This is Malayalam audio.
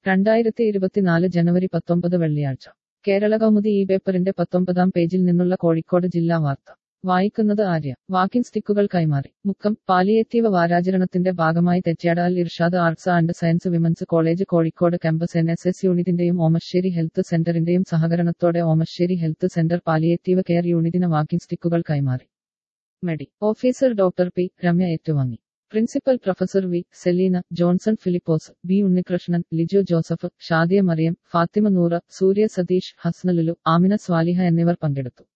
രണ്ടായിരത്തി ഇരുപത്തിനാല് ജനുവരി പത്തൊമ്പത് വെള്ളിയാഴ്ച കേരള കൗമുദി ഈ പേപ്പറിന്റെ പത്തൊമ്പതാം പേജിൽ നിന്നുള്ള കോഴിക്കോട് ജില്ലാ വാർത്ത വായിക്കുന്നത് ആര്യ വാക്കിംഗ് സ്റ്റിക്കുകൾ കൈമാറി മുക്കം പാലിയേറ്റീവ് വാരാചരണത്തിന്റെ ഭാഗമായി Thettyadal Irshad arts and science women's college Kozhikode campus N S S യൂണിറ്റിന്റെയും ഓമശ്ശേരി ഹെൽത്ത് സെന്ററിന്റെയും സഹകരണത്തോടെ Omassery health centre palliative care യൂണിറ്റിന് വാക്കിംഗ് സ്റ്റിക്കുകൾ കൈമാറി മെഡി ഓഫീസർ ഡോക്ടർ പി രമ്യ ഏറ്റുവാങ്ങി principal professor V Selina Johnson Philipose B Unnikrishnan Lijo Joseph Shadiya Mariyam Fathima Noora Surya Satheesh Hasnalulu Amina Swaliha എന്നിവർ പങ്കെടുത്തു